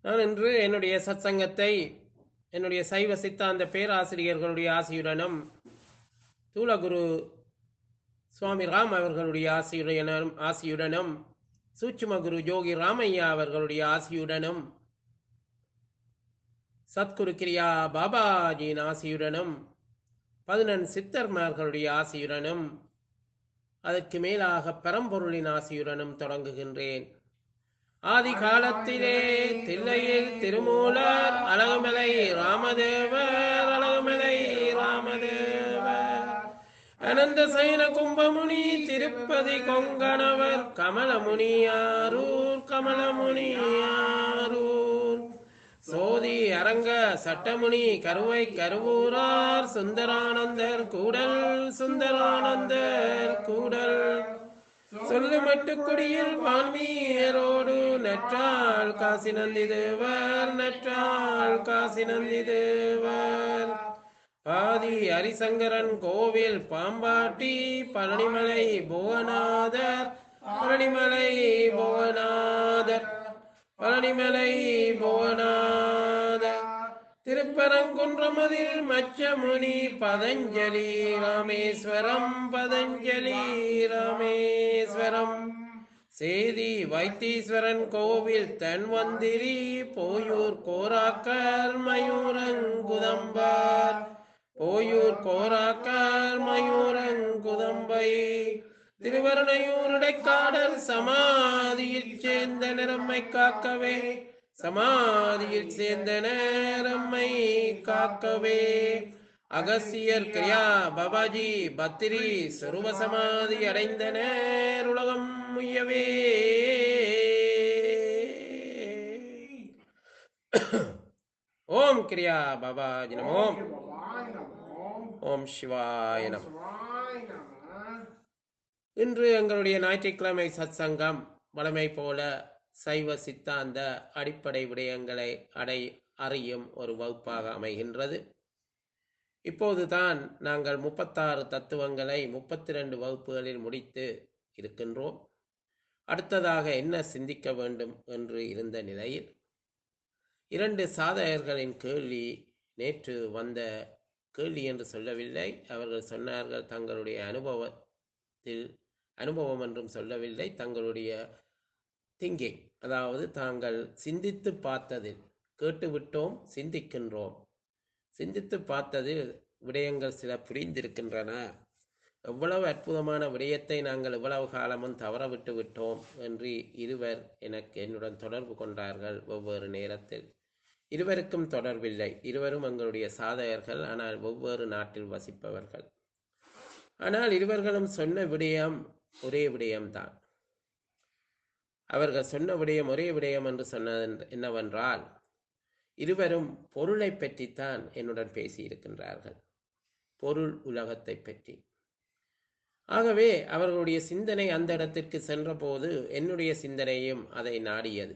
நான் இன்று என்னுடைய சத்சங்கத்தை என்னுடைய சைவ சித்தாந்த பேராசிரியர்களுடைய ஆசியுடனும் தூலகுரு சுவாமி ராம் அவர்களுடைய ஆசியுடனும் ஆசியுடனும் சூட்சும குரு ஜோகி ராமையா அவர்களுடைய ஆசியுடனும் சத்குரு கிரியா பாபாஜியின் ஆசியுடனும் பதினெண் சித்தர்மார்களுடைய ஆசியுடனும் அதற்கு மேலாக பரம்பொருளின் ஆசியுடனும் தொடங்குகின்றேன் ஆதி காலத்திலே தில்லையில் திருமூலர் அழகுமலை ராமதேவர் அழகுமலை ராமதேவர் அனந்த சைன கும்பமுனி திருப்பதி கொங்கணவர் கமலமுனியாரூர் கமலமுனியாரூர் சோதி அரங்க சட்டமுனி கருவை கருவூரார் சுந்தரானந்தர் கூடல் சுந்தரானந்தர் கூடல் சொல்லுமட்டு குடியில் வான்மீரோடு நற்றாள் காசி நந்தி தேவர் நற்றாள் காசி நந்தி தேவர் பாதி ஹரிசங்கரன் கோவில் பாம்பாட்டி பழனிமலை புவனாதர் பழனிமலை புவனாதர் பழனிமலை புவனாதர் திருப்பரங்குன்றமதில் மச்சமுனி பதஞ்சலி ராமேஸ்வரம் பதஞ்சலி ராமேஸ்வரம் சேதி வைத்தீஸ்வரன் கோவில் தன்வந்திரி போயூர் கோராக்கர் மயூரங்குதம்பார் போயூர் கோராக்கர் மயூரங்குதம்பை திருவருணையூருடைக்காடல் சமாதியில் சேர்ந்த நிறம்மை காக்கவே சமாதியில் சேர்ந்த நேரம்மை காக்கவே அகசியர் கிரியா பாபாஜி பத்திரி சொருப சமாதி அடைந்த நேர் உலகம் முயவே ஓம் கிரியா பாபாஜி நமோ ஓம் சிவாய நம இன்று எங்களுடைய ஞாயிற்றுக்கிழமை சத்சங்கம் வழமை போல சைவ சித்தாந்த அடிப்படை விடயங்களை அடை அறியும் ஒரு வகுப்பாக அமைகின்றது இப்போதுதான் நாங்கள் முப்பத்தாறு தத்துவங்களை முப்பத்தி ரெண்டு வகுப்புகளில் முடித்து இருக்கின்றோம் அடுத்ததாக என்ன சிந்திக்க வேண்டும் என்று இருந்த நிலையில் இரண்டு சாதகர்களின் கேள்வி நேற்று வந்த கேள்வி என்று சொல்லவில்லை அவர்கள் சொன்னார்கள் தங்களுடைய அனுபவத்தில் அனுபவம் என்றும் சொல்லவில்லை தங்களுடைய திங்கிங் அதாவது தாங்கள் சிந்தித்து பார்த்ததில் கேட்டுவிட்டோம் சிந்திக்கின்றோம் சிந்தித்து பார்த்ததில் விடயங்கள் சில புரிந்திருக்கின்றன எவ்வளவு அற்புதமான விடயத்தை நாங்கள் இவ்வளவு காலமும் தவற விட்டு விட்டோம் என்று இருவர் எனக்கு என்னுடன் தொடர்பு கொண்டார்கள் ஒவ்வொரு நேரத்தில் இருவருக்கும் தொடர்பில்லை இருவரும் எங்களுடைய சாதகர்கள் ஆனால் ஒவ்வொரு நாட்டில் வசிப்பவர்கள் ஆனால் இருவர்களும் சொன்ன விடயம் ஒரே விடயம்தான் அவர்கள் சொன்ன விடயம் ஒரே விடயம் என்று சொன்னது என்னவென்றால் இருவரும் பொருளை பற்றித்தான் என்னுடன் பேசியிருக்கின்றார்கள் பொருள் உலகத்தை பற்றி ஆகவே அவர்களுடைய சிந்தனை அந்த இடத்திற்கு சென்றபோது என்னுடைய சிந்தனையும் அதை நாடியது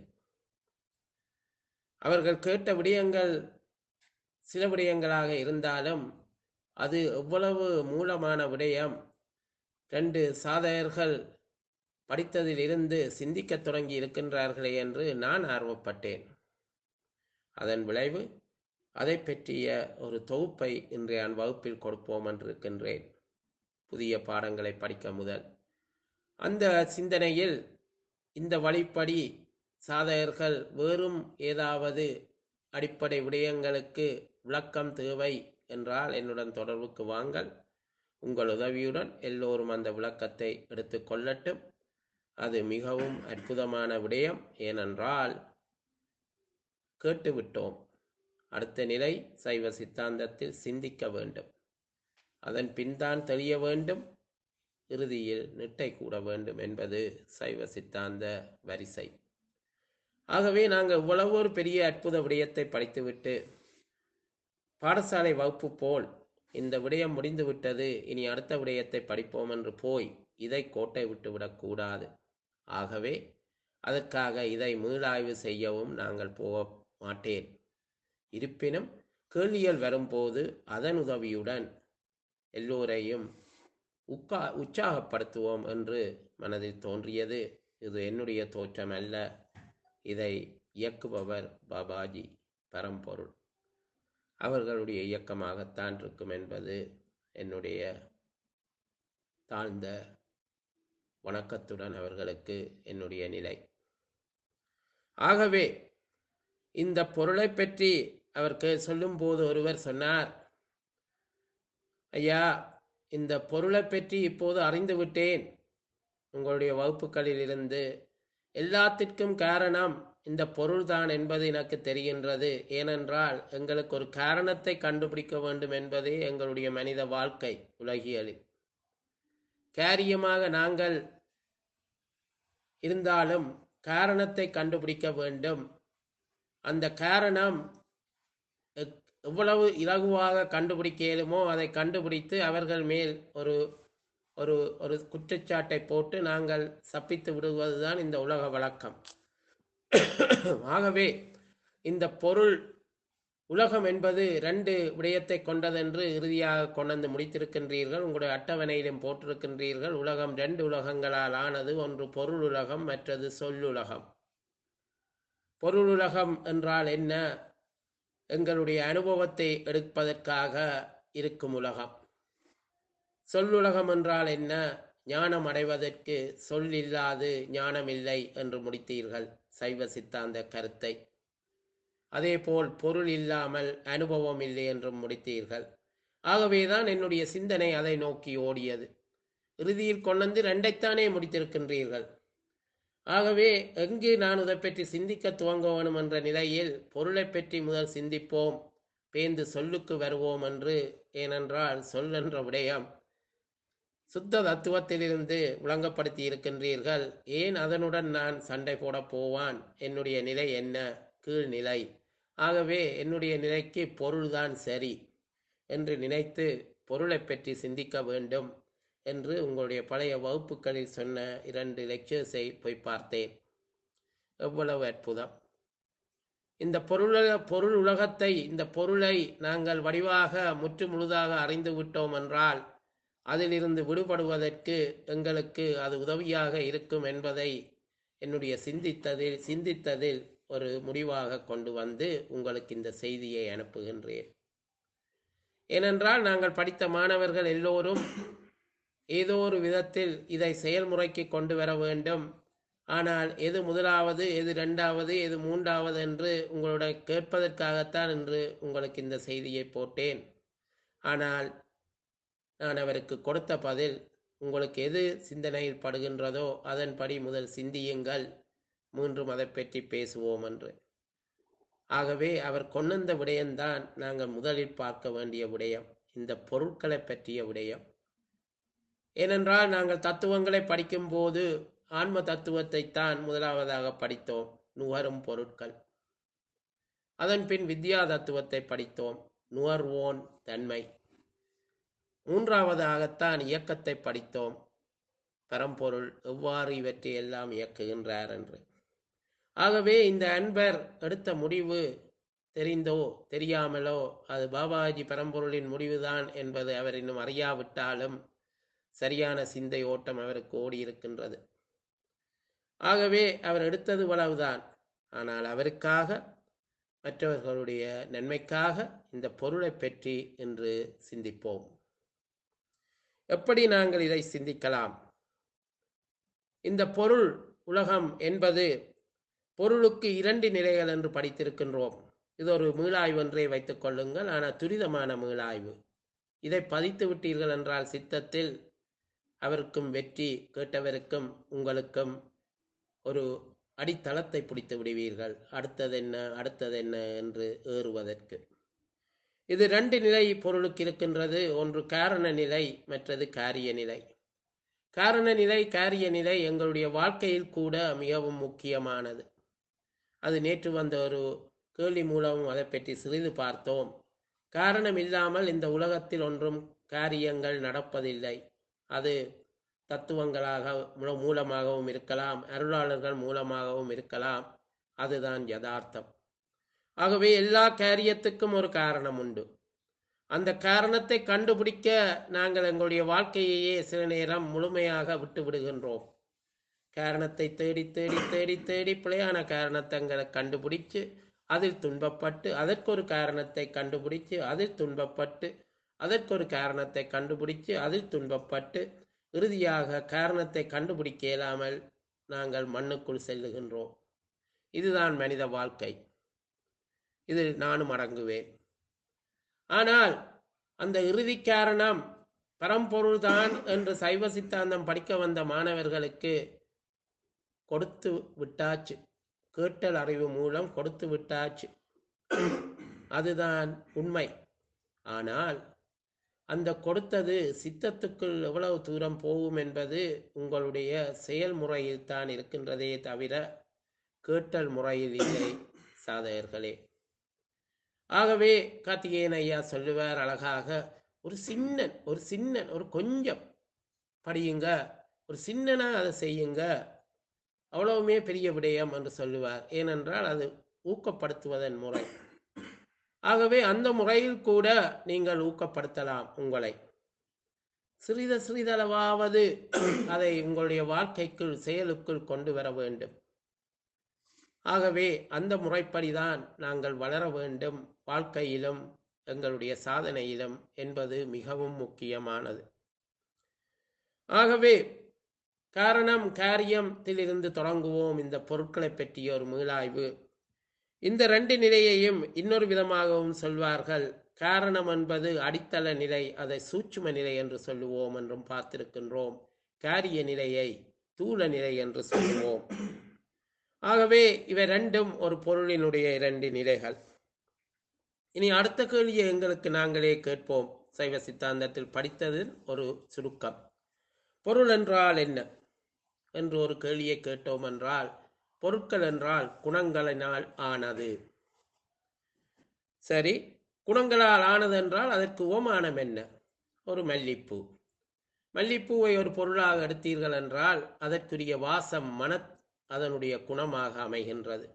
அவர்கள் கேட்ட விடயங்கள் சில விடயங்களாக இருந்தாலும் அது எவ்வளவு மூலமான விடயம் ரெண்டு சாதகர்கள் படித்ததில் இருந்து சிந்திக்கத் தொடங்கி இருக்கின்றார்களே என்று நான் ஆர்வப்பட்டேன் அதன் விளைவு அதை பற்றிய ஒரு தொகுப்பை இன்றைய வகுப்பில் கொடுப்போம் என்று இருக்கின்றேன் புதிய பாடங்களை படிக்க முதல் அந்த சிந்தனையில் இந்த வழிப்படி சாதகர்கள் வேறும் ஏதாவது அடிப்படை விடயங்களுக்கு விளக்கம் தேவை என்றால் என்னுடன் தொடர்புக்கு வாங்கள் உங்கள் உதவியுடன் எல்லோரும் அந்த விளக்கத்தை எடுத்து கொள்ளட்டும் அது மிகவும் அற்புதமான விடயம் ஏனென்றால் கேட்டுவிட்டோம் அடுத்த நிலை சைவ சித்தாந்தத்தில் சிந்திக்க வேண்டும் அதன் பின்தான் தெளிய வேண்டும் இறுதியில் நிட்டை கூட வேண்டும் என்பது சைவ சித்தாந்த வரிசை ஆகவே நாங்கள் இவ்வளவு ஒரு பெரிய அற்புத விடயத்தை படித்துவிட்டு பாடசாலை வகுப்பு போல் இந்த விடயம் முடிந்துவிட்டது இனி அடுத்த விடயத்தை படிப்போம் என்று போய் இதை கோட்டை விட்டு விடக்கூடாது ஆகவே அதற்காக இதை மீளாய்வு செய்யவும் நாங்கள் போக மாட்டேன் இருப்பினும் கேள்விகள் வரும்போது அதன் உதவியுடன் எல்லோரையும் உக்கா உற்சாகப்படுத்துவோம் என்று மனதில் தோன்றியது இது என்னுடைய தோற்றம் அல்ல இதை இயக்குபவர் பாபாஜி பரம்பொருள் அவர்களுடைய இயக்கமாகத்தான் இருக்கும் என்பது என்னுடைய தாழ்ந்த வணக்கத்துடன் அவர்களுக்கு என்னுடைய நிலை ஆகவே இந்த பொருளை பற்றி அவருக்கு சொல்லும்போது ஒருவர் சொன்னார் ஐயா இந்த பொருளை பற்றி இப்போது அறிந்து விட்டேன் உங்களுடைய வகுப்புகளில் இருந்து எல்லாத்திற்கும் காரணம் இந்த பொருள்தான் என்பது எனக்கு தெரிகின்றது ஏனென்றால் எங்களுக்கு ஒரு காரணத்தை கண்டுபிடிக்க வேண்டும் என்பதே எங்களுடைய மனித வாழ்க்கை உலகியலில் காரியமாக நாங்கள் இருந்தாலும் காரணத்தை கண்டுபிடிக்க வேண்டும் அந்த காரணம் எக்- எவ்வளவு இலகுவாக கண்டுபிடிக்க இயலுமோ அதை கண்டுபிடித்து அவர்கள் மேல் ஒரு ஒரு ஒரு குற்றச்சாட்டை போட்டு நாங்கள் சப்பித்து விடுவதுதான் இந்த உலக வழக்கம் ஆகவே இந்த பொருள் உலகம் என்பது ரெண்டு விடயத்தை கொண்டதென்று இறுதியாக கொண்டு முடித்திருக்கின்றீர்கள் உங்களுடைய அட்டவணையிலும் போட்டிருக்கின்றீர்கள் உலகம் ரெண்டு உலகங்களால் ஆனது ஒன்று பொருள் உலகம் மற்றது சொல்லுலகம் பொருள் உலகம் என்றால் என்ன எங்களுடைய அனுபவத்தை எடுப்பதற்காக இருக்கும் உலகம் சொல்லுலகம் என்றால் என்ன ஞானம் அடைவதற்கு சொல் இல்லாது ஞானம் இல்லை என்று முடித்தீர்கள் சைவ சித்தாந்த கருத்தை அதேபோல் பொருள் இல்லாமல் அனுபவம் இல்லை என்றும் முடித்தீர்கள் ஆகவேதான் என்னுடைய சிந்தனை அதை நோக்கி ஓடியது இறுதியில் கொண்டு ரெண்டைத்தானே முடித்திருக்கின்றீர்கள் ஆகவே எங்கு நான் இதை பற்றி சிந்திக்க துவங்க வேணும் என்ற நிலையில் பொருளை பற்றி முதல் சிந்திப்போம் பேந்து சொல்லுக்கு வருவோம் என்று ஏனென்றால் சொல் என்ற விடயம் சுத்த தத்துவத்திலிருந்து விளங்கப்படுத்தி இருக்கின்றீர்கள் ஏன் அதனுடன் நான் சண்டை போட போவான் என்னுடைய நிலை என்ன கீழ்நிலை ஆகவே என்னுடைய நிலைக்கு பொருள்தான் சரி என்று நினைத்து பொருளை பற்றி சிந்திக்க வேண்டும் என்று உங்களுடைய பழைய வகுப்புகளில் சொன்ன இரண்டு லெக்சர்ஸை போய் பார்த்தேன் எவ்வளவு அற்புதம் இந்த பொருள் பொருள் உலகத்தை இந்த பொருளை நாங்கள் வடிவாக முற்று முழுதாக அறிந்து விட்டோம் என்றால் அதிலிருந்து விடுபடுவதற்கு எங்களுக்கு அது உதவியாக இருக்கும் என்பதை என்னுடைய சிந்தித்ததில் சிந்தித்ததில் ஒரு முடிவாக கொண்டு வந்து உங்களுக்கு இந்த செய்தியை அனுப்புகின்றேன் ஏனென்றால் நாங்கள் படித்த மாணவர்கள் எல்லோரும் ஏதோ ஒரு விதத்தில் இதை செயல்முறைக்கு கொண்டு வர வேண்டும் ஆனால் எது முதலாவது எது இரண்டாவது எது மூன்றாவது என்று உங்களோட கேட்பதற்காகத்தான் என்று உங்களுக்கு இந்த செய்தியை போட்டேன் ஆனால் நான் அவருக்கு கொடுத்த பதில் உங்களுக்கு எது சிந்தனையில் படுகின்றதோ அதன்படி முதல் சிந்தியுங்கள் மீண்டும் அதை பற்றி பேசுவோம் என்று ஆகவே அவர் கொண்டந்த விடயம்தான் நாங்கள் முதலில் பார்க்க வேண்டிய விடயம் இந்த பொருட்களை பற்றிய விடயம் ஏனென்றால் நாங்கள் தத்துவங்களை படிக்கும்போது ஆன்ம தத்துவத்தை தான் முதலாவதாக படித்தோம் நுகரும் பொருட்கள் அதன் பின் வித்யா தத்துவத்தை படித்தோம் நுகர்வோன் தன்மை மூன்றாவதாகத்தான் இயக்கத்தை படித்தோம் பரம்பொருள் எவ்வாறு இவற்றை எல்லாம் இயக்குகின்றார் என்று ஆகவே இந்த அன்பர் எடுத்த முடிவு தெரிந்தோ தெரியாமலோ அது பாபாஜி பரம்பொருளின் முடிவுதான் என்பது அவர் இன்னும் அறியாவிட்டாலும் சரியான சிந்தை ஓட்டம் அவருக்கு ஓடி இருக்கின்றது ஆகவே அவர் எடுத்தது இவ்வளவுதான் ஆனால் அவருக்காக மற்றவர்களுடைய நன்மைக்காக இந்த பொருளை பற்றி இன்று சிந்திப்போம் எப்படி நாங்கள் இதை சிந்திக்கலாம் இந்த பொருள் உலகம் என்பது பொருளுக்கு இரண்டு நிலைகள் என்று படித்திருக்கின்றோம் இது ஒரு மீளாய்வு என்றே வைத்துக் கொள்ளுங்கள் ஆனால் துரிதமான மீளாய்வு இதை பதித்து விட்டீர்கள் என்றால் சித்தத்தில் அவருக்கும் வெற்றி கேட்டவருக்கும் உங்களுக்கும் ஒரு அடித்தளத்தை பிடித்து விடுவீர்கள் அடுத்தது என்ன அடுத்தது என்ன என்று ஏறுவதற்கு இது ரெண்டு நிலை பொருளுக்கு இருக்கின்றது ஒன்று காரண நிலை மற்றது காரிய நிலை காரண நிலை காரிய நிலை எங்களுடைய வாழ்க்கையில் கூட மிகவும் முக்கியமானது அது நேற்று வந்த ஒரு கேள்வி மூலம் அதை பற்றி சிறிது பார்த்தோம் காரணம் இல்லாமல் இந்த உலகத்தில் ஒன்றும் காரியங்கள் நடப்பதில்லை அது தத்துவங்களாக மூல- மூலமாகவும் இருக்கலாம் அருளாளர்கள் மூலமாகவும் இருக்கலாம் அதுதான் யதார்த்தம் ஆகவே எல்லா காரியத்துக்கும் ஒரு காரணம் உண்டு அந்த காரணத்தை கண்டுபிடிக்க நாங்கள் எங்களுடைய வாழ்க்கையையே சில நேரம் முழுமையாக விட்டு விடுகின்றோம் காரணத்தை தேடி தேடி தேடி தேடி பிழையான காரணத்தங்களை கண்டுபிடிச்சு அதில் துன்பப்பட்டு அதற்கொரு காரணத்தை கண்டுபிடிச்சு அதில் துன்பப்பட்டு அதற்கொரு காரணத்தை கண்டுபிடிச்சு அதில் துன்பப்பட்டு இறுதியாக காரணத்தை கண்டுபிடிக்க இயலாமல் நாங்கள் மண்ணுக்குள் செல்லுகின்றோம் இதுதான் மனித வாழ்க்கை இதில் நானும் அடங்குவேன் ஆனால் அந்த இறுதி காரணம் பரம்பொருள்தான் என்று சைவ சித்தாந்தம் படிக்க வந்த மாணவர்களுக்கு கொடுத்து விட்டாச்சு கேட்டல் அறிவு மூலம் கொடுத்து விட்டாச்சு அதுதான் உண்மை ஆனால் அந்த கொடுத்தது சித்தத்துக்குள் எவ்வளவு தூரம் போகும் என்பது உங்களுடைய செயல்முறையில் தான் இருக்கின்றதே தவிர கேட்டல் முறையில் இல்லை சாதகர்களே ஆகவே கார்த்திகேயன் ஐயா சொல்லுவார் அழகாக ஒரு சின்னன் ஒரு சின்னன் ஒரு கொஞ்சம் படியுங்க ஒரு சின்னனா அதை செய்யுங்க அவ்வளவுமே பெரிய விடயம் என்று சொல்லுவார் ஏனென்றால் அது ஊக்கப்படுத்துவதன் முறை ஆகவே அந்த முறையில் கூட நீங்கள் ஊக்கப்படுத்தலாம் உங்களை சிறித சிறிதளவாவது அதை உங்களுடைய வாழ்க்கைக்குள் செயலுக்குள் கொண்டு வர வேண்டும் ஆகவே அந்த முறைப்படிதான் நாங்கள் வளர வேண்டும் வாழ்க்கையிலும் எங்களுடைய சாதனையிலும் என்பது மிகவும் முக்கியமானது ஆகவே காரணம் காரியத்திலிருந்து தொடங்குவோம் இந்த பொருட்களை பற்றிய ஒரு மீளாய்வு இந்த ரெண்டு நிலையையும் இன்னொரு விதமாகவும் சொல்வார்கள் காரணம் என்பது அடித்தள நிலை அதை சூட்சும நிலை என்று சொல்லுவோம் என்றும் பார்த்திருக்கின்றோம் காரிய நிலையை தூல நிலை என்று சொல்லுவோம் ஆகவே இவை ரெண்டும் ஒரு பொருளினுடைய இரண்டு நிலைகள் இனி அடுத்த கேள்வியை எங்களுக்கு நாங்களே கேட்போம் சைவ சித்தாந்தத்தில் படித்தது ஒரு சுருக்கம் பொருள் என்றால் என்ன என்று ஒரு கேள்வியை கேட்டோம் என்றால் பொருட்கள் என்றால் குணங்களினால் ஆனது சரி குணங்களால் ஆனது என்றால் அதற்கு ஓமானம் என்ன ஒரு மல்லிப்பூ மல்லிப்பூவை ஒரு பொருளாக எடுத்தீர்கள் என்றால் அதற்குரிய வாசம் மன அதனுடைய குணமாக அமைகின்றது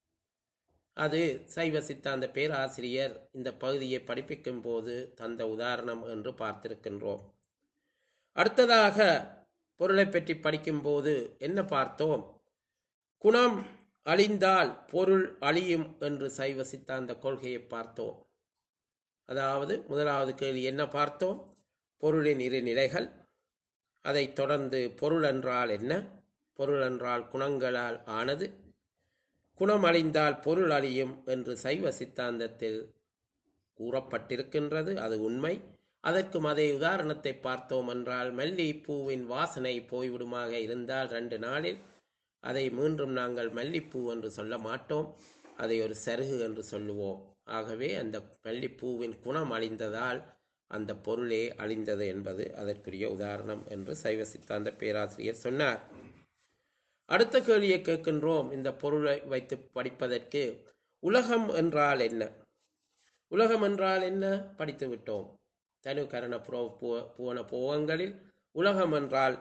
அது சைவ சித்தாந்த பேராசிரியர் இந்த பகுதியை படிப்பிக்கும் போது தந்த உதாரணம் என்று பார்த்திருக்கின்றோம் அடுத்ததாக பொருளை பற்றி படிக்கும்போது என்ன பார்த்தோம் குணம் அழிந்தால் பொருள் அழியும் என்று சைவ சித்தாந்த கொள்கையை பார்த்தோம் அதாவது முதலாவது கேள்வி என்ன பார்த்தோம் பொருளின் இரு நிலைகள் அதைத் தொடர்ந்து பொருள் என்றால் என்ன பொருள் என்றால் குணங்களால் ஆனது குணம் அழிந்தால் பொருள் அழியும் என்று சைவ சித்தாந்தத்தில் கூறப்பட்டிருக்கின்றது அது உண்மை அதற்கும் அதே உதாரணத்தை பார்த்தோம் என்றால் மல்லி பூவின் வாசனை போய்விடுமாக இருந்தால் ரெண்டு நாளில் அதை மீண்டும் நாங்கள் மல்லிப்பூ என்று சொல்ல மாட்டோம் அதை ஒரு சருகு என்று சொல்லுவோம் ஆகவே அந்த மல்லிப்பூவின் குணம் அழிந்ததால் அந்த பொருளே அழிந்தது என்பது அதற்குரிய உதாரணம் என்று சைவ சித்தாந்த பேராசிரியர் சொன்னார் அடுத்த கேள்வியை கேட்கின்றோம் இந்த பொருளை வைத்து படிப்பதற்கு உலகம் என்றால் என்ன உலகம் என்றால் என்ன படித்து விட்டோம் தனு கரண புரோ புவ- புவன போகங்களில் உலகம் என்றால்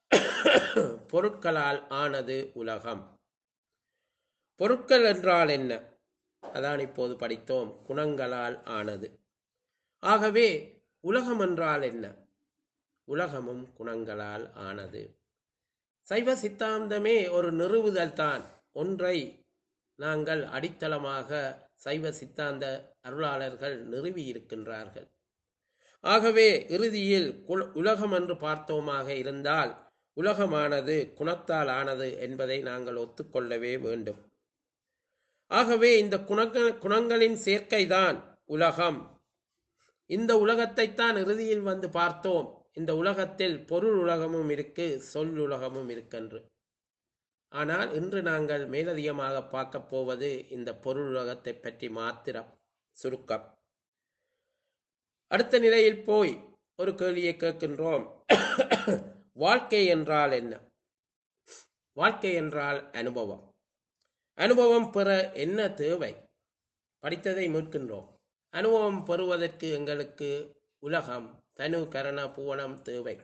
பொருட்களால் ஆனது உலகம் பொருட்கள் என்றால் என்ன அதான் இப்போது படித்தோம் குணங்களால் ஆனது ஆகவே உலகம் என்றால் என்ன உலகமும் குணங்களால் ஆனது சைவ சித்தாந்தமே ஒரு நிறுவுதல் தான் ஒன்றை நாங்கள் அடித்தளமாக சைவ சித்தாந்த அருளாளர்கள் நிறுவி இருக்கின்றார்கள் ஆகவே இறுதியில் குல- உலகம் என்று பார்த்தோமாக இருந்தால் உலகமானது குணத்தால் ஆனது என்பதை நாங்கள் ஒத்துக்கொள்ளவே வேண்டும் ஆகவே இந்த குணங்கள் குணங்களின் சேர்க்கைதான் உலகம் இந்த உலகத்தைத்தான் இறுதியில் வந்து பார்த்தோம் இந்த உலகத்தில் பொருள் உலகமும் இருக்கு சொல் உலகமும் இருக்கென்று ஆனால் இன்று நாங்கள் மேலதிகமாக பார்க்க போவது இந்த பொருள் உலகத்தை பற்றி மாத்திரம் சுருக்கம் அடுத்த நிலையில் போய் ஒரு கேள்வியை கேட்கின்றோம் வாழ்க்கை என்றால் என்ன வாழ்க்கை என்றால் அனுபவம் அனுபவம் பெற என்ன தேவை படித்ததை மீட்கின்றோம் அனுபவம் பெறுவதற்கு எங்களுக்கு உலகம் தனு கரண புவனம் தேவை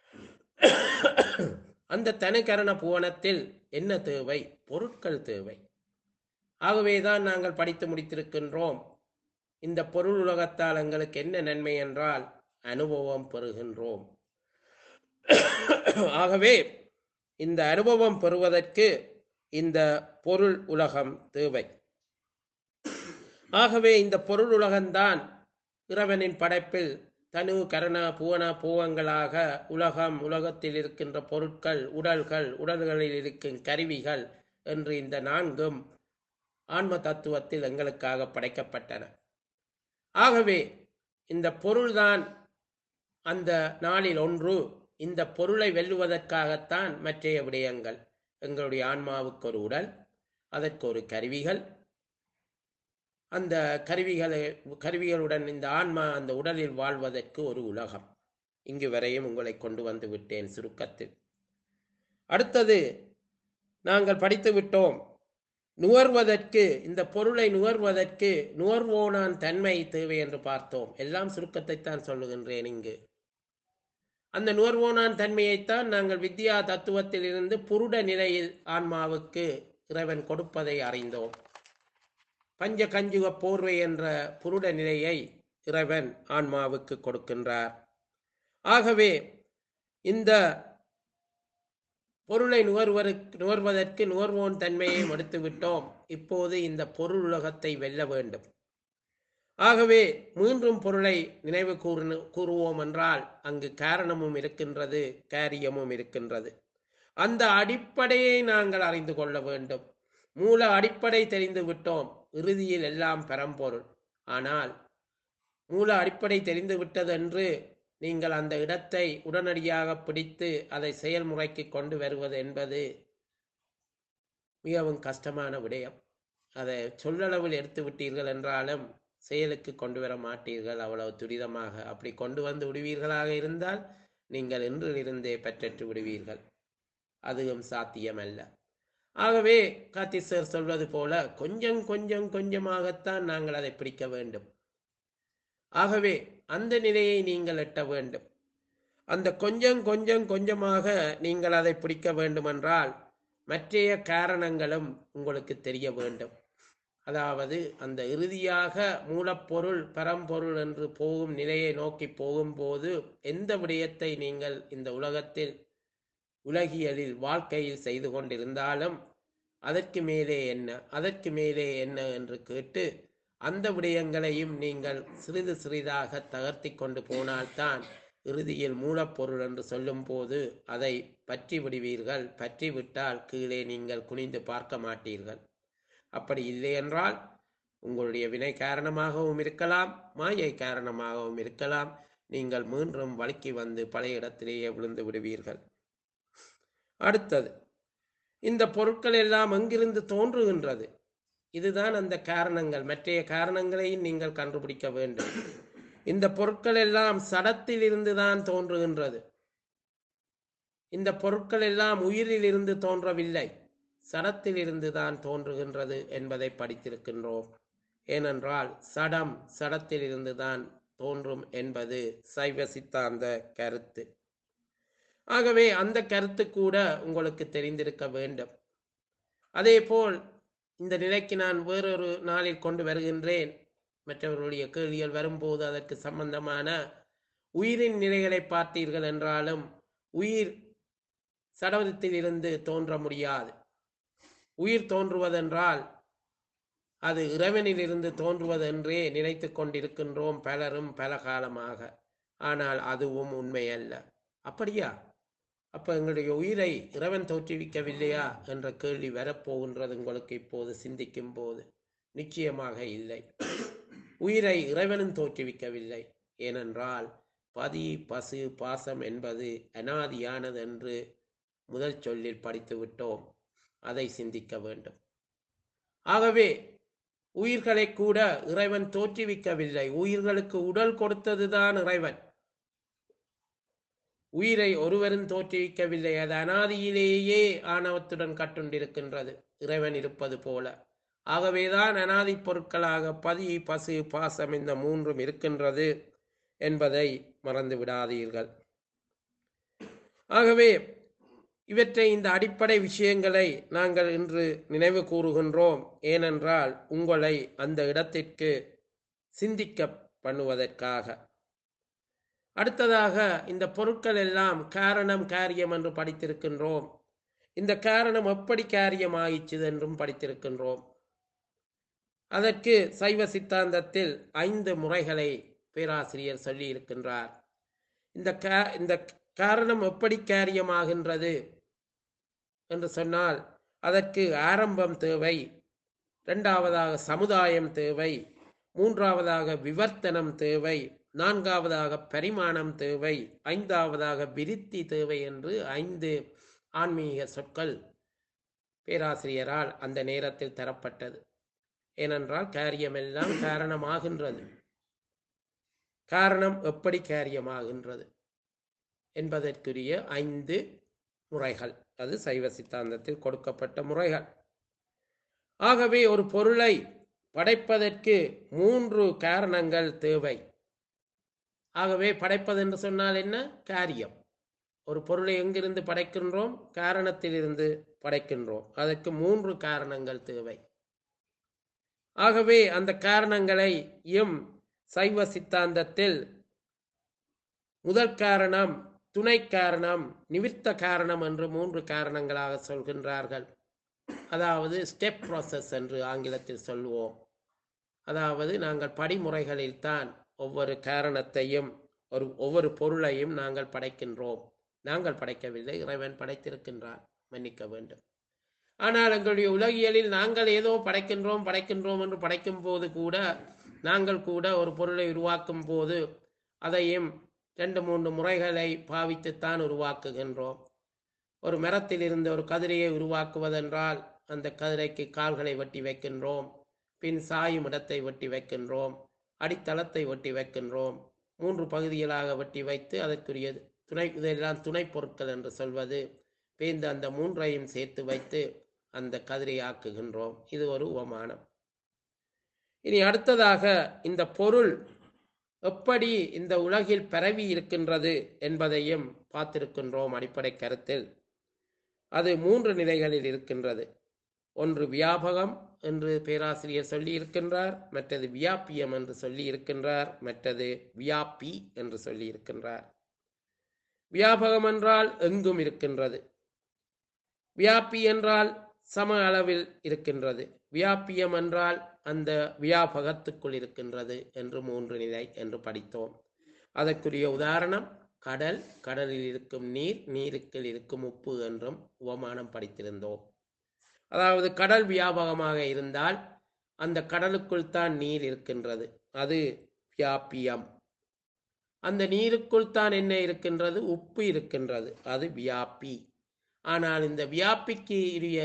அந்த தனு கரண புவனத்தில் என்ன தேவை பொருட்கள் தேவை ஆகவேதான் நாங்கள் படித்து முடித்திருக்கின்றோம் இந்த பொருள் உலகத்தால் எங்களுக்கு என்ன நன்மை என்றால் அனுபவம் பெறுகின்றோம் ஆகவே இந்த அனுபவம் பெறுவதற்கு இந்த பொருள் உலகம் தேவை ஆகவே இந்த பொருள் உலகம்தான் இறைவனின் படைப்பில் தனு கரண புவன பூவங்களாக உலகம் உலகத்தில் இருக்கின்ற பொருட்கள் உடல்கள் உடல்களில் இருக்கும் கருவிகள் என்று இந்த நான்கும் ஆன்ம தத்துவத்தில் எங்களுக்காக படைக்கப்பட்டன ஆகவே இந்த பொருள்தான் அந்த நாளில் ஒன்று இந்த பொருளை வெல்லுவதற்காகத்தான் மற்றைய விடயங்கள் எங்களுடைய ஆன்மாவுக்கு ஒரு உடல் அதற்கு ஒரு கருவிகள் அந்த கருவிகளை கருவிகளுடன் இந்த ஆன்மா அந்த உடலில் வாழ்வதற்கு ஒரு உலகம் இங்கு வரையும் உங்களை கொண்டு வந்து விட்டேன் சுருக்கத்தில் அடுத்தது நாங்கள் படித்து விட்டோம் நுகர்வதற்கு இந்த பொருளை நுகர்வதற்கு நுகர்வோனான் தன்மை தேவை என்று பார்த்தோம் எல்லாம் சுருக்கத்தைத்தான் சொல்லுகின்றேன் இங்கு அந்த நுகர்வோனான் தன்மையைத்தான் நாங்கள் வித்யா தத்துவத்தில் இருந்து புருட நிலையில் ஆன்மாவுக்கு இறைவன் கொடுப்பதை அறிந்தோம் பஞ்ச கஞ்சுக போர்வை என்ற புருட நிலையை இறைவன் ஆன்மாவுக்கு கொடுக்கின்றார் ஆகவே இந்த பொருளை நுகர்வதற்கு நுகர்வதற்கு நுகர்வோன் தன்மையை மறுத்து விட்டோம் இப்போது இந்த பொருள் உலகத்தை வெல்ல வேண்டும் ஆகவே மீண்டும் பொருளை நினைவு கூறு கூறுவோம் என்றால் அங்கு காரணமும் இருக்கின்றது காரியமும் இருக்கின்றது அந்த அடிப்படையை நாங்கள் அறிந்து கொள்ள வேண்டும் மூல அடிப்படை தெரிந்து விட்டோம் இறுதியில் எல்லாம் பரம்பொருள் ஆனால் மூல அடிப்படை தெரிந்து விட்டதென்று நீங்கள் அந்த இடத்தை உடனடியாக பிடித்து அதை செயல்முறைக்கு கொண்டு வருவது என்பது மிகவும் கஷ்டமான விடயம் அதை சொல்லளவில் எடுத்து விட்டீர்கள் என்றாலும் செயலுக்கு கொண்டு வர மாட்டீர்கள் அவ்வளவு துரிதமாக அப்படி கொண்டு வந்து விடுவீர்களாக இருந்தால் நீங்கள் இன்றிலிருந்தே பெற்றற்று விடுவீர்கள் அதுவும் சாத்தியமல்ல ஆகவே காத்திசர் சொல்வது போல கொஞ்சம் கொஞ்சம் கொஞ்சமாகத்தான் நாங்கள் அதை பிடிக்க வேண்டும் ஆகவே அந்த நிலையை நீங்கள் எட்ட வேண்டும் அந்த கொஞ்சம் கொஞ்சம் கொஞ்சமாக நீங்கள் அதை பிடிக்க வேண்டுமென்றால் மற்றைய காரணங்களும் உங்களுக்கு தெரிய வேண்டும் அதாவது அந்த இறுதியாக மூலப்பொருள் பரம்பொருள் என்று போகும் நிலையை நோக்கி போகும்போது எந்த விடயத்தை நீங்கள் இந்த உலகத்தில் உலகியலில் வாழ்க்கையில் செய்து கொண்டிருந்தாலும் அதற்கு மேலே என்ன அதற்கு மேலே என்ன என்று கேட்டு அந்த விடயங்களையும் நீங்கள் சிறிது சிறிதாக தகர்த்தி கொண்டு போனால்தான் இறுதியில் மூலப்பொருள் என்று சொல்லும்போது அதை பற்றி விடுவீர்கள் பற்றி விட்டால் கீழே நீங்கள் குனிந்து பார்க்க மாட்டீர்கள் அப்படி இல்லை என்றால் உங்களுடைய வினை காரணமாகவும் இருக்கலாம் மாயை காரணமாகவும் இருக்கலாம் நீங்கள் மீண்டும் வழுக்கி வந்து பழைய இடத்திலேயே விழுந்து விடுவீர்கள் அடுத்தது இந்த பொருட்கள் எல்லாம் எங்கிருந்து தோன்றுகின்றது இதுதான் அந்த காரணங்கள் மற்றைய காரணங்களையும் நீங்கள் கண்டுபிடிக்க வேண்டும் இந்த பொருட்கள் எல்லாம் சடத்தில் இருந்துதான் தோன்றுகின்றது இந்த பொருட்கள் எல்லாம் உயிரில் இருந்து தோன்றவில்லை சடத்தில் இருந்துதான் தோன்றுகின்றது என்பதை படித்திருக்கின்றோம் ஏனென்றால் சடம் சடத்தில் இருந்துதான் தோன்றும் என்பது சைவ சித்தாந்த கருத்து ஆகவே அந்த கருத்து கூட உங்களுக்கு தெரிந்திருக்க வேண்டும் அதேபோல் இந்த நிலைக்கு நான் வேறொரு நாளில் கொண்டு வருகின்றேன் மற்றவர்களுடைய கேள்விகள் வரும்போது அதற்கு சம்பந்தமான உயிரின் நிலைகளை பார்த்தீர்கள் என்றாலும் உயிர் சடவத்தில் இருந்து தோன்ற முடியாது உயிர் தோன்றுவதென்றால் அது இறைவனில் இருந்து தோன்றுவதென்றே நினைத்து கொண்டிருக்கின்றோம் பலரும் பல காலமாக ஆனால் அதுவும் உண்மையல்ல அப்படியா அப்ப எங்களுடைய உயிரை இறைவன் தோற்றுவிக்கவில்லையா என்ற கேள்வி வரப்போகின்றது உங்களுக்கு இப்போது சிந்திக்கும் போது நிச்சயமாக இல்லை உயிரை இறைவனும் தோற்றுவிக்கவில்லை ஏனென்றால் பதி பசு பாசம் என்பது அனாதியானது என்று முதல் சொல்லில் படித்து விட்டோம் அதை சிந்திக்க வேண்டும் ஆகவே உயிர்களை கூட இறைவன் தோற்றுவிக்கவில்லை உயிர்களுக்கு உடல் கொடுத்ததுதான் இறைவன் உயிரை ஒருவரும் தோற்றுவிக்கவில்லை அது அனாதியிலேயே ஆணவத்துடன் கட்டுண்டிருக்கின்றது இறைவன் இருப்பது போல ஆகவேதான் அனாதி பொருட்களாக பதி பசு பாசம் இந்த மூன்றும் இருக்கின்றது என்பதை மறந்து விடாதீர்கள் ஆகவே இவற்றை இந்த அடிப்படை விஷயங்களை நாங்கள் இன்று நினைவு கூறுகின்றோம் ஏனென்றால் உங்களை அந்த இடத்திற்கு சிந்திக்க பண்ணுவதற்காக அடுத்ததாக இந்த பொருட்கள் எல்லாம் காரணம் காரியம் என்று படித்திருக்கின்றோம் இந்த காரணம் எப்படி காரியமாயிற்று என்றும் படித்திருக்கின்றோம் அதற்கு சைவ சித்தாந்தத்தில் ஐந்து முறைகளை பேராசிரியர் சொல்லி இருக்கின்றார் இந்த கா இந்த காரணம் எப்படி காரியமாகின்றது என்று சொன்னால் அதற்கு ஆரம்பம் தேவை இரண்டாவதாக சமுதாயம் தேவை மூன்றாவதாக விவர்த்தனம் தேவை நான்காவதாக பரிமாணம் தேவை ஐந்தாவதாக விருத்தி தேவை என்று ஐந்து ஆன்மீக சொற்கள் பேராசிரியரால் அந்த நேரத்தில் தரப்பட்டது ஏனென்றால் காரியமெல்லாம் காரணமாகின்றது காரணம் எப்படி காரியமாகின்றது என்பதற்குரிய ஐந்து முறைகள் அது சைவ சித்தாந்தத்தில் கொடுக்கப்பட்ட முறைகள் ஆகவே ஒரு பொருளை படைப்பதற்கு மூன்று காரணங்கள் தேவை ஆகவே படைப்பது என்று சொன்னால் என்ன காரியம் ஒரு பொருளை எங்கிருந்து படைக்கின்றோம் காரணத்திலிருந்து படைக்கின்றோம் அதற்கு மூன்று காரணங்கள் தேவை ஆகவே அந்த காரணங்களை எம் சைவ சித்தாந்தத்தில் முதல் காரணம் துணை காரணம் நிவிர்த்த காரணம் என்று மூன்று காரணங்களாக சொல்கின்றார்கள் அதாவது ஸ்டெப் ப்ராசஸ் என்று ஆங்கிலத்தில் சொல்லுவோம் அதாவது நாங்கள் படிமுறைகளில் தான் ஒவ்வொரு காரணத்தையும் ஒரு ஒவ்வொரு பொருளையும் நாங்கள் படைக்கின்றோம் நாங்கள் படைக்கவில்லை இறைவன் படைத்திருக்கின்றான் மன்னிக்க வேண்டும் ஆனால் எங்களுடைய உலகியலில் நாங்கள் ஏதோ படைக்கின்றோம் படைக்கின்றோம் என்று படைக்கும் போது கூட நாங்கள் கூட ஒரு பொருளை உருவாக்கும் போது அதையும் ரெண்டு மூன்று முறைகளை பாவித்துத்தான் உருவாக்குகின்றோம் ஒரு மரத்தில் இருந்து ஒரு கதிரையை உருவாக்குவதென்றால் அந்த கதிரைக்கு கால்களை வெட்டி வைக்கின்றோம் பின் சாயும் இடத்தை வெட்டி வைக்கின்றோம் அடித்தளத்தை வெட்டி வைக்கின்றோம் மூன்று பகுதிகளாக வெட்டி வைத்து அதற்குரிய துணை இதெல்லாம் துணை பொருட்கள் என்று சொல்வது பேந்து அந்த மூன்றையும் சேர்த்து வைத்து அந்த கதிரை ஆக்குகின்றோம் இது ஒரு உபமானம் இனி அடுத்ததாக இந்த பொருள் எப்படி இந்த உலகில் பரவி இருக்கின்றது என்பதையும் பார்த்திருக்கின்றோம் அடிப்படை கருத்தில் அது மூன்று நிலைகளில் இருக்கின்றது ஒன்று வியாபகம் என்று பேராசிரியர் சொல்லி இருக்கின்றார் மற்றது வியாபியம் என்று சொல்லி இருக்கின்றார் மற்றது வியாபி என்று சொல்லி இருக்கின்றார் வியாபகம் என்றால் எங்கும் இருக்கின்றது வியாபி என்றால் சம அளவில் இருக்கின்றது வியாபியம் என்றால் அந்த வியாபகத்துக்குள் இருக்கின்றது என்று மூன்று நிலை என்று படித்தோம் அதற்குரிய உதாரணம் கடல் கடலில் இருக்கும் நீர் நீருக்குள் இருக்கும் உப்பு என்றும் உபமானம் படித்திருந்தோம் அதாவது கடல் வியாபகமாக இருந்தால் அந்த கடலுக்குள் தான் நீர் இருக்கின்றது அது வியாபியம் அந்த நீருக்குள் தான் என்ன இருக்கின்றது உப்பு இருக்கின்றது அது வியாபி ஆனால் இந்த வியாபிக்கு உரிய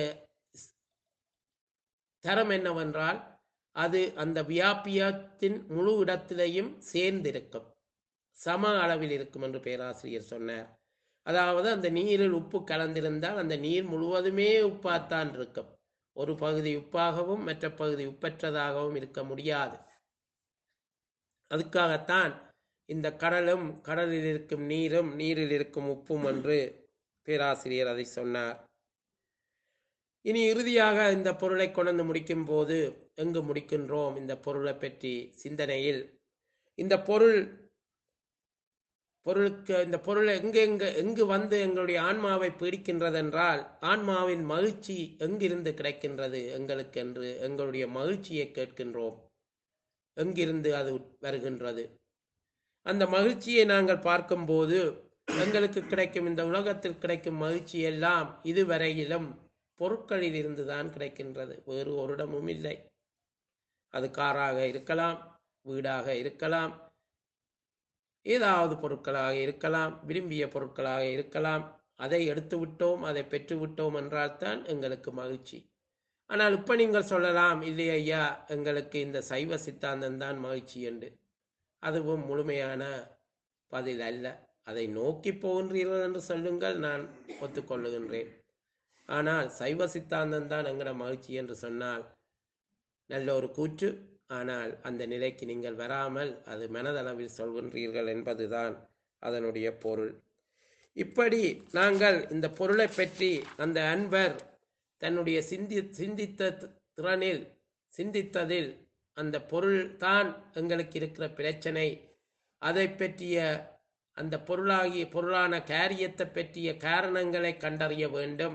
தரம் என்னவென்றால் அது அந்த வியாபியத்தின் முழு இடத்திலையும் சேர்ந்திருக்கும் சம அளவில் இருக்கும் என்று பேராசிரியர் சொன்னார் அதாவது அந்த நீரில் உப்பு கலந்திருந்தால் அந்த நீர் முழுவதுமே உப்பாத்தான் இருக்கும் ஒரு பகுதி உப்பாகவும் மற்ற பகுதி உப்பற்றதாகவும் இருக்க முடியாது அதுக்காகத்தான் இந்த கடலும் கடலில் இருக்கும் நீரும் நீரில் இருக்கும் உப்பும் என்று பேராசிரியர் அதை சொன்னார் இனி இறுதியாக இந்த பொருளை கொண்டு முடிக்கும் போது எங்கு முடிக்கின்றோம் இந்த பொருளை பற்றி சிந்தனையில் இந்த பொருள் பொருளுக்கு இந்த பொருள் எங்கு எங்கு எங்கு வந்து எங்களுடைய ஆன்மாவை பீடிக்கின்றது என்றால் ஆன்மாவின் மகிழ்ச்சி எங்கிருந்து கிடைக்கின்றது எங்களுக்கு என்று எங்களுடைய மகிழ்ச்சியை கேட்கின்றோம் எங்கிருந்து அது வருகின்றது அந்த மகிழ்ச்சியை நாங்கள் பார்க்கும்போது எங்களுக்கு கிடைக்கும் இந்த உலகத்தில் கிடைக்கும் மகிழ்ச்சி எல்லாம் இதுவரையிலும் பொருட்களில் இருந்துதான் கிடைக்கின்றது வேறு ஒரு இடமும் இல்லை அது காராக இருக்கலாம் வீடாக இருக்கலாம் ஏதாவது பொருட்களாக இருக்கலாம் விரும்பிய பொருட்களாக இருக்கலாம் அதை எடுத்து விட்டோம் அதை பெற்று விட்டோம் என்றால் தான் எங்களுக்கு மகிழ்ச்சி ஆனால் இப்ப நீங்கள் சொல்லலாம் இல்லை ஐயா எங்களுக்கு இந்த சைவ சித்தாந்தம் தான் மகிழ்ச்சி என்று அதுவும் முழுமையான பதில் அல்ல அதை நோக்கி போகின்றீர்கள் என்று சொல்லுங்கள் நான் ஒத்துக்கொள்ளுகின்றேன் ஆனால் சைவ சித்தாந்தம் தான் எங்கட மகிழ்ச்சி என்று சொன்னால் நல்ல ஒரு கூற்று ஆனால் அந்த நிலைக்கு நீங்கள் வராமல் அது மனதளவில் சொல்கின்றீர்கள் என்பதுதான் அதனுடைய பொருள் இப்படி நாங்கள் இந்த பொருளை பற்றி அந்த அன்பர் தன்னுடைய சிந்தி சிந்தித்த திறனில் சிந்தித்ததில் அந்த பொருள் தான் எங்களுக்கு இருக்கிற பிரச்சனை அதை பற்றிய அந்த பொருளாகிய பொருளான காரியத்தை பற்றிய காரணங்களை கண்டறிய வேண்டும்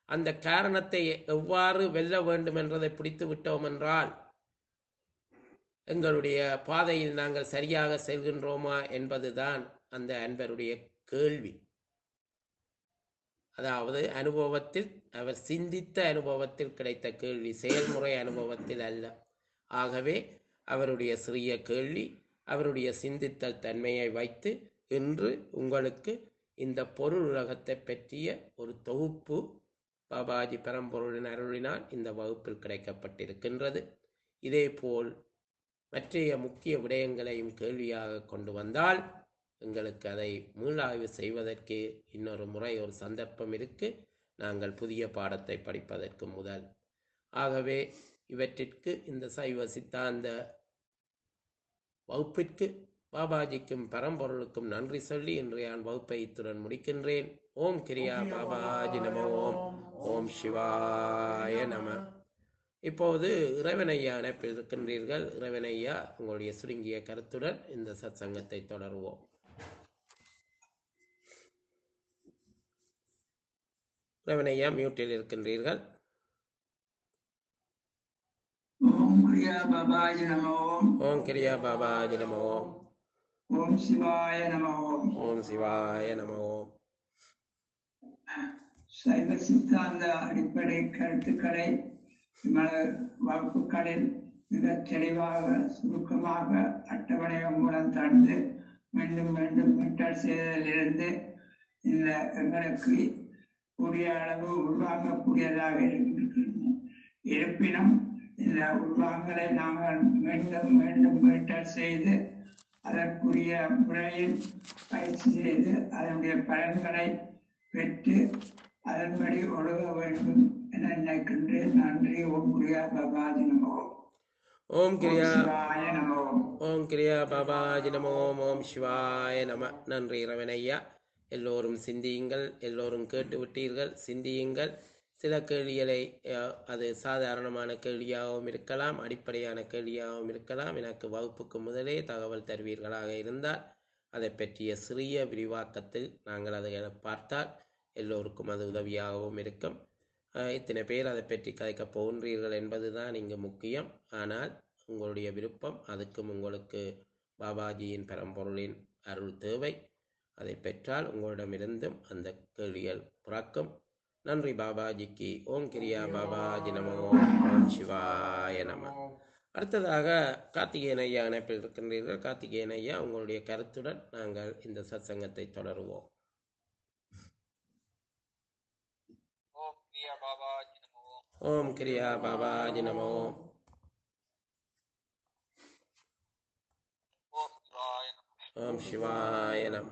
அந்த காரணத்தை எவ்வாறு வெல்ல வேண்டும் என்றதை பிடித்து விட்டோம் என்றால் எங்களுடைய பாதையில் நாங்கள் சரியாக செல்கின்றோமா என்பதுதான் அந்த அன்பருடைய கேள்வி அதாவது அனுபவத்தில் அவர் சிந்தித்த அனுபவத்தில் கிடைத்த கேள்வி செயல்முறை அனுபவத்தில் அல்ல ஆகவே அவருடைய சிறிய கேள்வி அவருடைய சிந்தித்தல் தன்மையை வைத்து இன்று உங்களுக்கு இந்த பொருள் உலகத்தை பற்றிய ஒரு தொகுப்பு பாபாஜி பரம்பொருளின் அருளினால் இந்த வகுப்பில் கிடைக்கப்பட்டிருக்கின்றது இதேபோல் மற்றைய முக்கிய விடயங்களையும் கேள்வியாக கொண்டு வந்தால் எங்களுக்கு அதை மீளாய்வு செய்வதற்கு இன்னொரு முறை ஒரு சந்தர்ப்பம் இருக்கு நாங்கள் புதிய பாடத்தை படிப்பதற்கு முதல் ஆகவே இவற்றிற்கு இந்த சைவ சித்தாந்த வகுப்பிற்கு பாபாஜிக்கும் பரம்பொருளுக்கும் நன்றி சொல்லி இன்றைய நான் வகுப்பை இத்துடன் முடிக்கின்றேன் ஓம் கிரியா பாபாஜி நம ஓம் ஓம் சிவாய நம இப்போது இறைவனையா அணைப்பில் இருக்கின்றீர்கள் இறைவனையா உங்களுடைய சுருங்கிய கருத்துடன் இந்த சத்சங்கத்தை தொடருவோம் இறைவனையா மியூட்டில் இருக்கின்றீர்கள் ஓம் கிரியா பாபாஜி நம ஓம் ஓம் கிரியா பாபாஜி நம ஓம் ஓம் சிவாய நம ஓம் ஓம் சிவாய நம ஓம் சைவ சித்தாந்த அடிப்படை கருத்துக்களை நமது வகுப்புகளில் மிகத் தெளிவாக சுருக்கமாக அட்டவணைகள் மூலம் தந்து மீண்டும் மீண்டும் மீட்டல் செய்ததிலிருந்து இந்த எங்களுக்கு கூடிய அளவு உருவாக்கக்கூடியதாக இருக்கின்றன இருப்பினும் இந்த உருவாக்கலை நாங்கள் மீண்டும் மீண்டும் மீட்டல் செய்து அதற்குரிய முறையில் பயிற்சி செய்து அதனுடைய பலன்களை பெற்று அதன்படி ஒழுக வேண்டும் என நினைக்கின்றேன் நன்றி ஓம் குரியா பபாஜி நமோ ஓம் கிரியா சிவாய நமோ ஓம் கிரியா பாபாஜி நம ஓம் ஓம் சிவாய நம நன்றி இறைவனையா எல்லோரும் சிந்தியுங்கள் எல்லோரும் கேட்டு விட்டீர்கள் சிந்தியுங்கள் சில கேள்விகளை அஹ், அது சாதாரணமான கேள்வியாகவும் இருக்கலாம் அடிப்படையான கேள்வியாகவும் இருக்கலாம் எனக்கு வகுப்புக்கு முதலே தகவல் தருவீர்களாக இருந்தால் அதை பற்றிய சிறிய விரிவாக்கத்தில் நாங்கள் அதை பார்த்தால் எல்லோருக்கும் அது உதவியாகவும் இருக்கும் அஹ், இத்தனை பேர் அதை பற்றி கதைக்கப் போகின்றீர்கள் என்பதுதான் இங்கு முக்கியம் ஆனால் உங்களுடைய விருப்பம் அதுக்கும் உங்களுக்கு பாபாஜியின் பரம்பொருளின் அருள் தேவை அதை பெற்றால் உங்களிடமிருந்தும் அந்த கேள்விகள் பிறக்கும் நன்றி பாபாஜிக்கு ஓம் கிரியா பாபாஜி நமோ ஓம் சிவாய நம அடுத்ததாக கார்த்திகேயன் ஐயா இணைப்பில் இருக்கின்றீர்கள் கார்த்திகேயன் ஐயா உங்களுடைய கருத்துடன் நாங்கள் இந்த சத்சங்கத்தை தொடருவோம் ஓம் பிரியா பாபாஜி நமோ ஓம் கிரியா பாபாஜி நமோ ஓம் சிவாய நமோ ஓம் சிவாய நம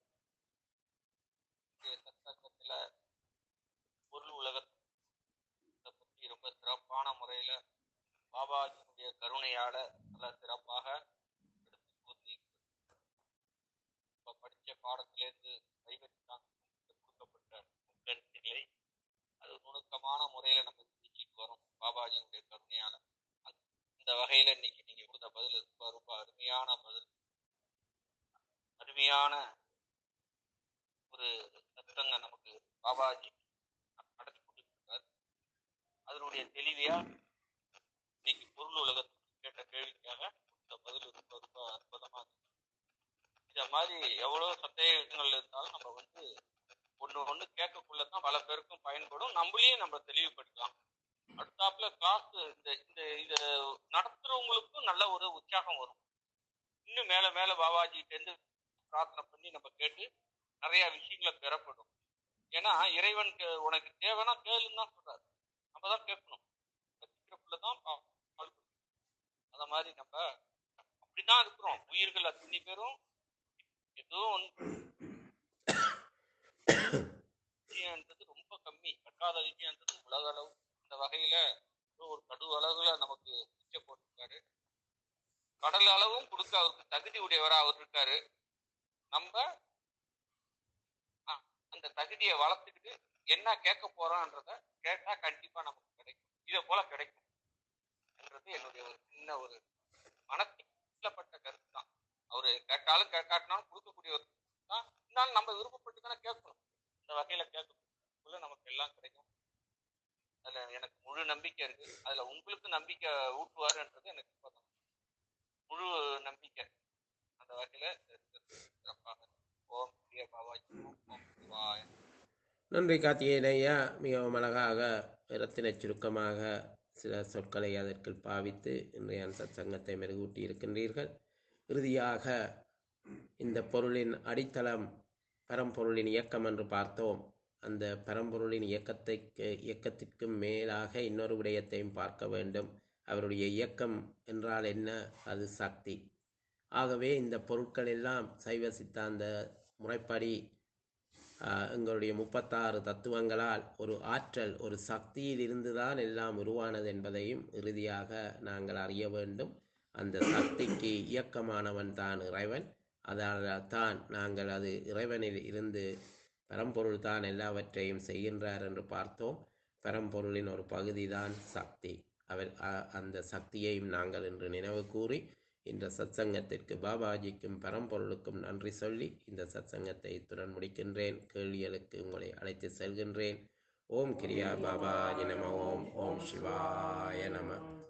இன்றைய சத்தங்கத்துல பொருள் உலகத்தை பற்றி ரொம்ப சிறப்பான முறையில பாபாஜியுடைய கருணையால நல்ல சிறப்பாக எடுத்து கூறி இப்ப படிச்ச பாடத்திலிருந்து கைவச்சாங்க கொடுக்கப்பட்ட கருத்துக்களை அது நுணுக்கமான முறையில நம்ம சிந்திச்சுட்டு வரோம் பாபாஜியுடைய கருணையால அந்த- இந்த வகையில இன்னைக்கு நீங்க கொடுத்த பதில் ரொம்ப ரொம்ப அருமையான பதில் அருமையான ஒரு சத்தங்க நமக்கு பாபாஜி நடத்தி கொடுத்திருக்கார் அதனுடைய தெளிவையா இன்னைக்கு பொருள் உலகத்துக்கு கேட்ட கேள்விக்காக இந்த பதில் ரொம்ப ரொம்ப அற்புதமா இருக்கு இந்த மாதிரி எவ்வளவு சந்தேகங்கள் இருந்தாலும் நம்ம வந்து ஒண்ணு ஒண்ணு கேட்கக்குள்ளதான் பல பேருக்கும் பயன்படும் நம்மளையும் நம்ம தெளிவுபடுத்தலாம் அடுத்தாப்புல கிளாஸ் இந்த இந்த இத நடத்துறவங்களுக்கும் நல்ல ஒரு உற்சாகம் வரும் இன்னும் மேல மேல பாபாஜிட்ட இருந்து பிரார்த்தனை பண்ணி நம்ம கேட்டு நிறைய விஷயங்களை பெறப்படும் ஏன்னா இறைவன் கே- உனக்கு தேவைன்னா கேளுன்னு தான் சொல்றாரு நம்ம தான் கேட்கணும் கத்திக்கிறக்குள்ள தான் பா- பால் குடிக்கணும். அத மாதிரி நம்ம அப்படிதான் இருக்கிறோம் உயிர்கள் அத்தனை பேரும் எதுவும் வந்து விஷயம்ன்றது ரொம்ப கம்மி கட்டாத விஷயம்ன்றது உலக அளவு இந்த வகையில ஒரு கடு அளவுல நமக்கு பிச்சை போட்டிருக்காரு கடல் அளவும் கொடுக்க அவருக்கு தகுதி உடையவரா அவர் இருக்காரு நம்ம அ- அந்த தகுதியை வளர்த்துக்கிட்டு என்ன கேட்க போறோம்ன்றத கேட்டா கண்டிப்பா நமக்கு கிடைக்கும் இதை போல கிடைக்கும் என்றது என்னுடைய ஒரு சின்ன ஒரு மனப்பட்ட கருத்து தான் அவரு கேட்டாலும் கேட்காட்டினாலும் கொடுக்கக்கூடிய ஒரு தான் இருந்தாலும் நம்ம விருப்பப்பட்டு தானே கேட்கணும் இந்த வகையில கேட்கக்குள்ள நமக்கு எல்லாம் கிடைக்கும் அதுல எனக்கு முழு நம்பிக்கை இருக்கு அதுல உங்களுக்கு நம்பிக்கை ஊட்டுவாருன்றது எனக்கு இப்பதான் முழு நம்பிக்கை அந்த வகையில சிறப்பாக ஓம் பிரிய பாபாஜி ஓம் ஓம் சிவாய நன்றி கார்த்திகேயன் ஐயா மிகவும் அழகாக ரத்தின சுருக்கமாக சில சொற்களை அதற்கு பாவித்து இன்றைய சத்சங்கத்தை மெருகூட்டி இருக்கின்றீர்கள் இறுதியாக இந்த பொருளின் அடித்தளம் பரம்பொருளின் இயக்கம் என்று பார்த்தோம் அந்த பரம்பொருளின் இயக்கத்தை இயக்கத்திற்கு மேலாக இன்னொரு விடயத்தையும் பார்க்க வேண்டும் அவருடைய இயக்கம் என்றால் என்ன அது சக்தி ஆகவே இந்த பொருட்கள் எல்லாம் சைவ சித்தாந்த முறைப்படி ஆஹ், எங்களுடைய முப்பத்தாறு தத்துவங்களால் ஒரு ஆற்றல் ஒரு சக்தியில் இருந்துதான் எல்லாம் உருவானது என்பதையும் இறுதியாக நாங்கள் அறிய வேண்டும் அந்த சக்திக்கு இயக்கமானவன் தான் இறைவன் அதனால் தான் நாங்கள் அது இறைவனில் இருந்து பரம்பொருள் தான் எல்லாவற்றையும் செய்கின்றார் என்று பார்த்தோம் பரம்பொருளின் ஒரு பகுதி தான் சக்தி அவர் அ- அந்த சக்தியையும் நாங்கள் இன்று நினைவு கூறி இந்த சத்சங்கத்திற்கு பாபாஜிக்கும் பரம்பொருளுக்கும் நன்றி சொல்லி இந்த சத்சங்கத்தை இத்துடன் முடிக்கின்றேன் கேள்விகளுக்கு உங்களை அழைத்து செல்கின்றேன் ஓம் கிரியா பாபாஜி நம ஓம் ஓம் சிவாய நம